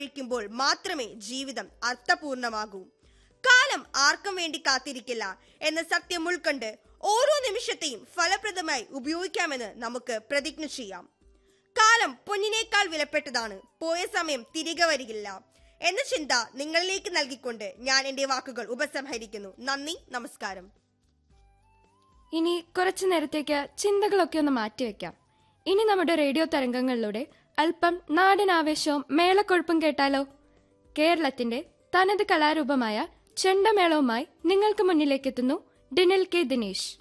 കഴിക്കുമ്പോൾ മാത്രമേ ജീവിതം അർത്ഥപൂർണമാകൂ കാലം ആർക്കും വേണ്ടി കാത്തിരിക്കില്ല എന്ന സത്യം ഉൾക്കൊണ്ട് ഓരോ നിമിഷത്തെയും ഫലപ്രദമായി ഉപയോഗിക്കാമെന്ന് നമുക്ക് പ്രതിജ്ഞ ചെയ്യാം കാലം പൊന്നിനേക്കാൾ വിലപ്പെട്ടതാണ് പോയ സമയം തിരികെ വരികില്ല എന്ന ചിന്ത നിങ്ങളിലേക്ക് നൽകിക്കൊണ്ട് ഞാൻ എന്റെ വാക്കുകൾ ഉപസംഹരിക്കുന്നു നന്ദി നമസ്കാരം ഇനി കുറച്ചു നേരത്തേക്ക് ചിന്തകളൊക്കെ ഒന്ന് മാറ്റിവെക്കാം ഇനി നമ്മുടെ റേഡിയോ തരംഗങ്ങളിലൂടെ അല്പം നാടൻ ആവേശവും മേളക്കൊഴുപ്പും കേട്ടാലോ കേരളത്തിന്റെ തനത് കലാരൂപമായ ചെണ്ടമേളവുമായി നിങ്ങൾക്ക് മുന്നിലേക്കെത്തുന്നു ഡിനിൽ കെ ദിനേശ്